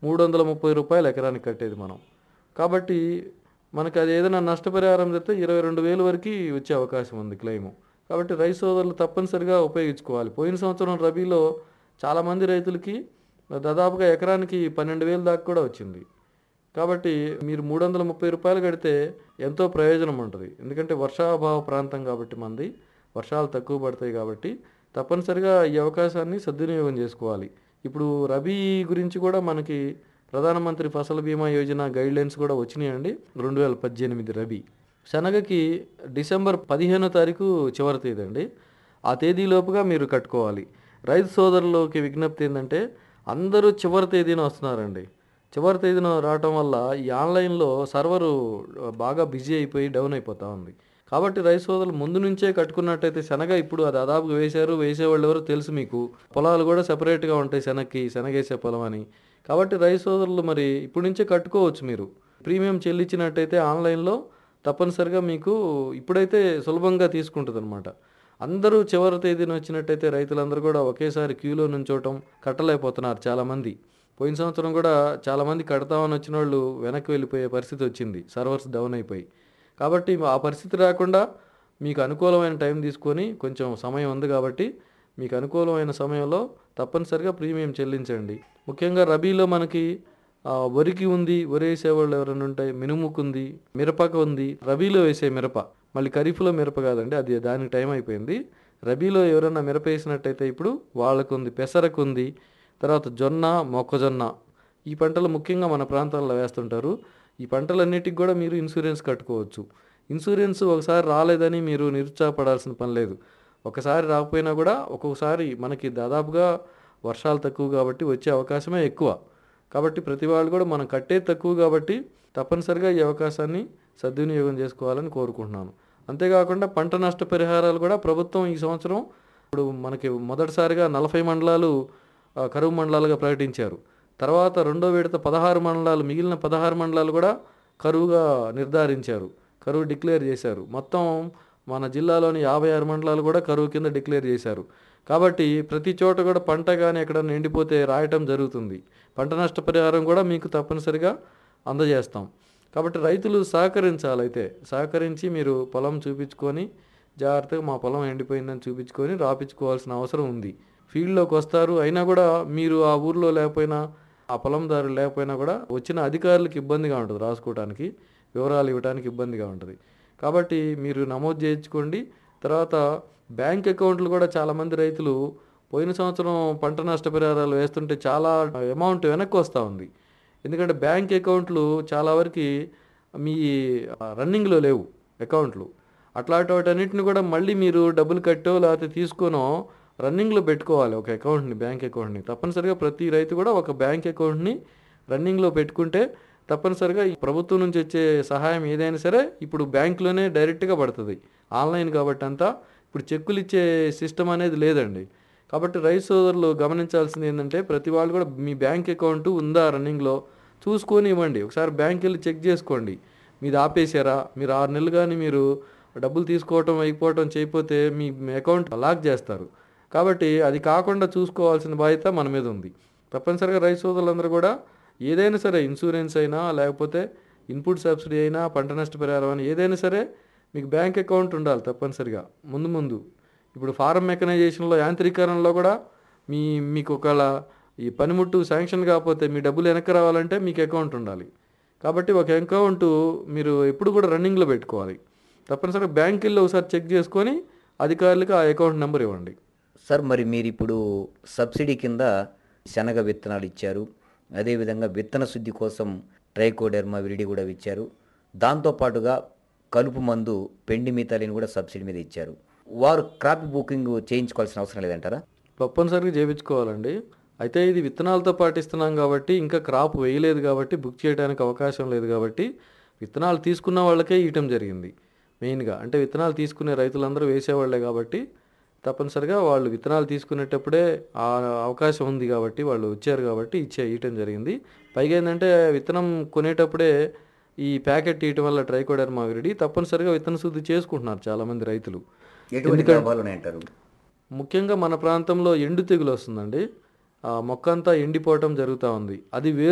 మూడు వందల ముప్పై రూపాయలు ఎకరానికి కట్టేది మనం కాబట్టి మనకి అది ఏదైనా నష్టపరిహారం చెప్తే ఇరవై రెండు వేలు వరకు వచ్చే అవకాశం ఉంది క్లెయిము కాబట్టి రైతు సోదరులు తప్పనిసరిగా ఉపయోగించుకోవాలి పోయిన సంవత్సరం రబీలో చాలామంది రైతులకి దాదాపుగా ఎకరానికి పన్నెండు వేలు దాకా కూడా వచ్చింది కాబట్టి మీరు మూడు వందల ముప్పై రూపాయలు కడితే ఎంతో ప్రయోజనం ఉంటుంది ఎందుకంటే వర్షాభావ ప్రాంతం కాబట్టి మంది వర్షాలు తక్కువ పడతాయి కాబట్టి తప్పనిసరిగా ఈ అవకాశాన్ని సద్వినియోగం చేసుకోవాలి ఇప్పుడు రబీ గురించి కూడా మనకి ప్రధానమంత్రి ఫసల్ బీమా యోజన గైడ్లైన్స్ కూడా వచ్చినాయండి రెండు వేల పద్దెనిమిది రబీ శనగకి డిసెంబర్ పదిహేనో తారీఖు చివరి తేదీ అండి ఆ తేదీలోపుగా మీరు కట్టుకోవాలి రైతు సోదరులకి విజ్ఞప్తి ఏంటంటే అందరూ చివరి తేదీన వస్తున్నారండి చివరి తేదీన రావటం వల్ల ఈ ఆన్లైన్లో సర్వరు బాగా బిజీ అయిపోయి డౌన్ అయిపోతూ ఉంది కాబట్టి రైతు సోదరులు ముందు నుంచే కట్టుకున్నట్టయితే శనగ ఇప్పుడు అది దాదాపుగా వేశారు వేసేవాళ్ళు ఎవరో తెలుసు మీకు పొలాలు కూడా సెపరేట్గా ఉంటాయి శనగకి శనగేసే పొలం అని కాబట్టి రైతు సోదరులు మరి ఇప్పటి నుంచే కట్టుకోవచ్చు మీరు ప్రీమియం చెల్లించినట్టయితే ఆన్లైన్లో తప్పనిసరిగా మీకు ఇప్పుడైతే సులభంగా తీసుకుంటుంది అనమాట అందరూ చివరి తేదీన వచ్చినట్టయితే రైతులందరూ కూడా ఒకేసారి క్యూలో నుంచోవటం కట్టలేకపోతున్నారు చాలామంది పోయిన సంవత్సరం కూడా చాలామంది కడతామని వచ్చిన వాళ్ళు వెనక్కి వెళ్ళిపోయే పరిస్థితి వచ్చింది సర్వర్స్ డౌన్ అయిపోయి కాబట్టి ఆ పరిస్థితి రాకుండా మీకు అనుకూలమైన టైం తీసుకొని కొంచెం సమయం ఉంది కాబట్టి మీకు అనుకూలమైన సమయంలో తప్పనిసరిగా ప్రీమియం చెల్లించండి ముఖ్యంగా రబీలో మనకి ఆ, వరికి ఉంది వరి వేసేవాళ్ళు ఎవరైనా ఉంటాయి మినుముకు ఉంది మిరపకు ఉంది రబీలో వేసే మిరప మళ్ళీ ఖరీఫ్లో మిరప కాదండి అది దానికి టైం అయిపోయింది రబీలో ఎవరైనా మిరప వేసినట్టయితే ఇప్పుడు వాళ్ళకు ఉంది పెసరకు ఉంది తర్వాత జొన్న మొక్కజొన్న ఈ పంటలు ముఖ్యంగా మన ప్రాంతాల్లో వేస్తుంటారు ఈ పంటలన్నిటికి కూడా మీరు ఇన్సూరెన్స్ కట్టుకోవచ్చు ఇన్సూరెన్స్ ఒకసారి రాలేదని మీరు నిరుత్సాహపడాల్సిన పని లేదు ఒకసారి రాకపోయినా కూడా ఒక్కొక్కసారి మనకి దాదాపుగా వర్షాలు తక్కువ కాబట్టి వచ్చే అవకాశమే ఎక్కువ కాబట్టి ప్రతి వాళ్ళు కూడా మనం కట్టేది తక్కువ కాబట్టి తప్పనిసరిగా ఈ అవకాశాన్ని సద్వినియోగం చేసుకోవాలని కోరుకుంటున్నాను అంతేకాకుండా పంట నష్ట పరిహారాలు కూడా ప్రభుత్వం ఈ సంవత్సరం ఇప్పుడు మనకి మొదటిసారిగా నలభై మండలాలు ఆ, కరువు మండలాలుగా ప్రకటించారు తర్వాత రెండో విడత పదహారు మండలాలు మిగిలిన పదహారు మండలాలు కూడా కరువుగా నిర్ధారించారు కరువు డిక్లేర్ చేశారు మొత్తం మన జిల్లాలోని యాభై ఆరు మండలాలు కూడా కరువు కింద డిక్లేర్ చేశారు కాబట్టి ప్రతి చోట కూడా పంట కానీ ఎక్కడన్నా ఎండిపోతే రాయటం జరుగుతుంది పంట నష్టపరిహారం కూడా మీకు తప్పనిసరిగా అందజేస్తాం కాబట్టి రైతులు సహకరించాలి అయితే సహకరించి మీరు పొలం చూపించుకొని జాగ్రత్తగా మా పొలం ఎండిపోయిందని చూపించుకొని రాపించుకోవాల్సిన అవసరం ఉంది ఫీల్డ్లోకి వస్తారు అయినా కూడా మీరు ఆ ఊర్లో లేకపోయినా ఆ పొలందారు లేకపోయినా కూడా వచ్చిన అధికారులకు ఇబ్బందిగా ఉంటుంది రాసుకోవడానికి వివరాలు ఇవ్వడానికి ఇబ్బందిగా ఉంటుంది కాబట్టి మీరు నమోదు చేయించుకోండి తర్వాత బ్యాంక్ అకౌంట్లు కూడా చాలామంది రైతులు పోయిన సంవత్సరం పంట నష్టపరిహారాలు వేస్తుంటే చాలా అమౌంట్ వెనక్కి వస్తూ ఉంది ఎందుకంటే బ్యాంక్ అకౌంట్లు చాలా వరకు మీ రన్నింగ్లో లేవు అకౌంట్లు అట్లాంటి వాటన్నిటిని కూడా మళ్ళీ మీరు డబ్బులు కట్టో లేకపోతే తీసుకోనో రన్నింగ్లో పెట్టుకోవాలి ఒక అకౌంట్ని బ్యాంక్ అకౌంట్ని తప్పనిసరిగా ప్రతి రైతు కూడా ఒక బ్యాంక్ అకౌంట్ని రన్నింగ్లో పెట్టుకుంటే తప్పనిసరిగా ఈ ప్రభుత్వం నుంచి వచ్చే సహాయం ఏదైనా సరే ఇప్పుడు బ్యాంకులోనే డైరెక్ట్గా పడుతుంది ఆన్లైన్ కాబట్టి అంతా ఇప్పుడు చెక్కులు ఇచ్చే సిస్టమ్ అనేది లేదండి కాబట్టి రైతు సోదరులు గమనించాల్సింది ఏంటంటే ప్రతి వాళ్ళు కూడా మీ బ్యాంక్ అకౌంట్ ఉందా రన్నింగ్లో చూసుకొని ఇవ్వండి ఒకసారి బ్యాంక్ వెళ్ళి చెక్ చేసుకోండి మీది ఆపేశారా మీరు ఆరు నెలలు కానీ మీరు డబ్బులు తీసుకోవటం అయిపోవటం చేయకపోతే మీ అకౌంట్ లాక్ చేస్తారు కాబట్టి అది కాకుండా చూసుకోవాల్సిన బాధ్యత మన మీద ఉంది తప్పనిసరిగా రైతు సోదరులందరూ కూడా ఏదైనా సరే ఇన్సూరెన్స్ అయినా లేకపోతే ఇన్పుట్ సబ్సిడీ అయినా పంట నష్టపరిహారం అయినా ఏదైనా సరే మీకు బ్యాంక్ అకౌంట్ ఉండాలి తప్పనిసరిగా ముందు ముందు ఇప్పుడు ఫారం మెకనైజేషన్లో యాంత్రీకరణలో కూడా మీ మీకు ఒకవేళ ఈ పనిముట్టు శాంక్షన్ కాకపోతే మీ డబ్బులు వెనక్కి రావాలంటే మీకు అకౌంట్ ఉండాలి కాబట్టి ఒక అకౌంట్ మీరు ఎప్పుడు కూడా రన్నింగ్లో పెట్టుకోవాలి తప్పనిసరిగా బ్యాంక్ వెళ్ళి ఒకసారి చెక్ చేసుకొని అధికారులకు ఆ అకౌంట్ నెంబర్ ఇవ్వండి సార్ మరి మీరు ఇప్పుడు సబ్సిడీ కింద శనగ విత్తనాలు ఇచ్చారు అదేవిధంగా విత్తన శుద్ధి కోసం ట్రైకోడెర్మా విరిడి కూడా ఇచ్చారు దాంతోపాటుగా కలుపు మందు పెండి మితాలిని కూడా సబ్సిడీ మీద ఇచ్చారు వారు క్రాప్ బుకింగ్ చేయించుకోవాల్సిన అవసరం లేదంటారా తప్పనిసరిగా చేయించుకోవాలండి అయితే ఇది విత్తనాలతో పాటిస్తున్నాం కాబట్టి ఇంకా క్రాప్ వేయలేదు కాబట్టి బుక్ చేయడానికి అవకాశం లేదు కాబట్టి విత్తనాలు తీసుకున్న వాళ్ళకే ఇయటం జరిగింది మెయిన్గా అంటే విత్తనాలు తీసుకునే రైతులందరూ వేసేవాళ్ళే కాబట్టి తప్పనిసరిగా వాళ్ళు విత్తనాలు తీసుకునేటప్పుడే ఆ అవకాశం ఉంది కాబట్టి వాళ్ళు వచ్చారు కాబట్టి ఇచ్చే ఇయటం జరిగింది పైగా ఏంటంటే విత్తనం కొనేటప్పుడే ఈ ప్యాకెట్ ఇయటం వల్ల ట్రైకోడర్మా విరిడి తప్పనిసరిగా విత్తన శుద్ధి చేసుకుంటున్నారు చాలామంది రైతులు ఎటువంటి లాభాలు ఉన్నాయంటారు ముఖ్యంగా మన ప్రాంతంలో ఎండు తెగులు వస్తుందండి ఆ మొక్క అంతా ఎండిపోవటం జరుగుతూ ఉంది అది వేరు